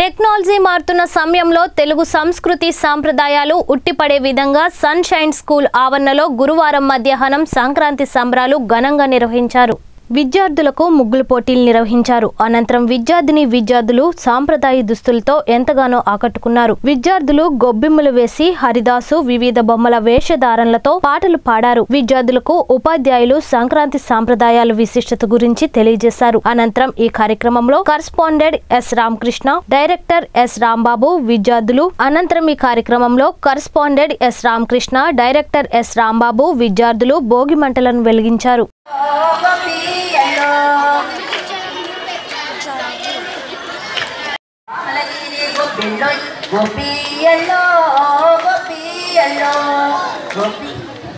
technology మారుతున్న సమయంలో తెలుగు సంస్కృతి సాంప్రదాయాలు ఉట్టిపడే విధంగా సన్ షైన్ స్కూల్ ఆవరణలో గురువారం మధ్యాహ్నం సంక్రాంతి సంబరాలు ఘనంగా నిర్వహించారు విద్యార్థులకు ముగ్గులు పోటీలు నిర్వహించారు అనంతరం విద్యార్థిని విద్యార్థులు సాంప్రదాయ దుస్తులతో ఎంతగానో ఆకట్టుకున్నారు విద్యార్థులు గొబ్బిమ్మలు వేసి హరిదాసు వివిధ బొమ్మల వేషధారణలతో పాటలు పాడారు విద్యార్థులకు ఉపాధ్యాయులు సంక్రాంతి సాంప్రదాయాల విశిష్టత గురించి తెలియజేశారు అనంతరం ఈ కార్యక్రమంలో correspondent S Ramakrishna director S Rambabu విద్యార్థులు అనంతరం ఈ కార్యక్రమంలో correspondent S Ramakrishna director S Rambabu విద్యార్థులు భోగి మంటలను వెలిగించారు గోపియల్లో గోపియల్లో గోపి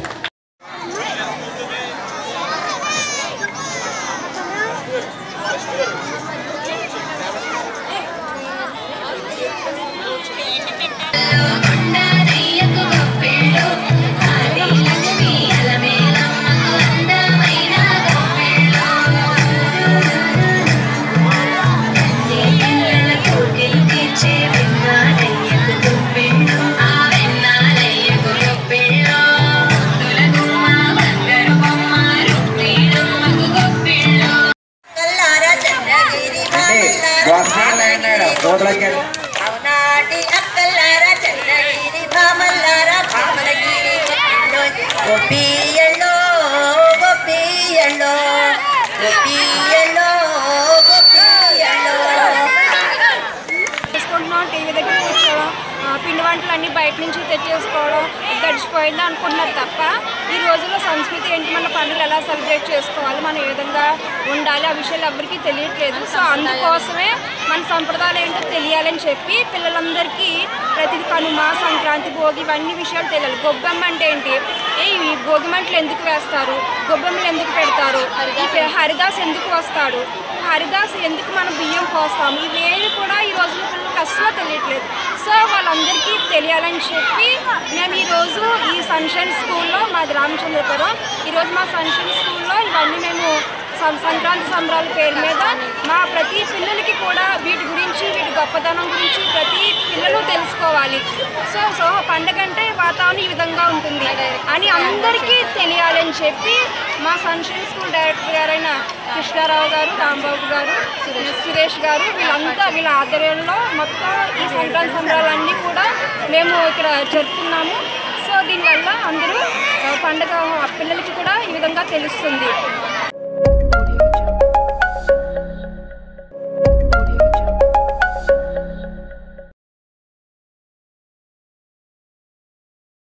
కొండదయ్యకు గొప్పిళ్ళు ఆది లక్ష్మి అలమేలమ్మకు అందమైన గొప్పిళ్ళు తండ్రి పిల్లల కోరికలు తీర్చే వెన్నాలయ్యకు గొప్పిళ్ళు ఆ వెన్నాలయ్యకు గొప్పిళ్ళు ముద్దుల గుమ్మ బంగారు బొమ్మ రుక్మిణమ్మకు గొప్పిళ్ళు కల్లార చంద్రగిరి అవునాటి అక్కల్లార చంద్రగిరి భామల్లార భామలగిరి గోపియల్లో గోపియల్లో గోపియల్లో గోపియల్లో చేసుకుంటున్నాం టీవీ దగ్గర కూర్చోవడం ఆ, పిండి వంటలు అన్నీ బయట నుంచి తెచ్చేసుకోవడం గడిచిపోయింది అనుకుంటున్నారు తప్ప ఈ రోజుల్లో సంస్కృతి ఏంటి మన పండుగలు ఎలా సెలబ్రేట్ చేసుకోవాలి మనం ఏ విధంగా ఉండాలి ఆ విషయాలు ఎవరికీ తెలియట్లేదు సో అందుకోసమే మన సంప్రదాయాలు ఏంటో తెలియాలని చెప్పి పిల్లలందరికీ ప్రతిది కనుమ సంక్రాంతి భోగి ఇవన్నీ విషయాలు తెలియాలి గొబ్బెమ్మ అంటే ఏంటి ఏ ఈ భోగి మంటలు ఎందుకు వేస్తారు గొబ్బెమ్మలు ఎందుకు పెడతారు ఈ హరిదాస్ ఎందుకు వస్తాడు హరిదాస్ ఎందుకు మనం బియ్యం పోస్తాము ఇవేవి కూడా ఈ రోజుల్లో పిల్లలకు అస్సలు తెలియట్లేదు సో వాళ్ళందరికీ తెలియాలని చెప్పి మేము ఈరోజు ఈ సన్షైన్ స్కూల్లో మాది రామచంద్రపురం ఈరోజు మా సన్షైన్ స్కూల్లో ఇవన్నీ మేము సం- సంక్రాంతి సంబరాల పేరు మీద మా ప్రతి పిల్లలకి కూడా వీటి గురించి వీటి గొప్పతనం గురించి ప్రతి పిల్లలు తెలుసుకోవాలి సో సో పండగ అంటే వాతావరణం ఈ విధంగా ఉంటుంది అని అందరికీ తెలియాలని చెప్పి మా సన్షైన్ స్కూల్ డైరెక్టర్ గారైన కృష్ణారావు గారు రాంబాబు గారు సురేష్ గారు వీళ్ళంతా వీళ్ళ ఆధ్వర్యంలో మొత్తం ఈ సంక్రాంతి సంబరాలన్నీ కూడా మేము ఇక్కడ జరుపుతున్నాము సో దీనివల్ల అందరూ ఆ, పండగ పిల్లలకి కూడా ఈ విధంగా తెలుస్తుంది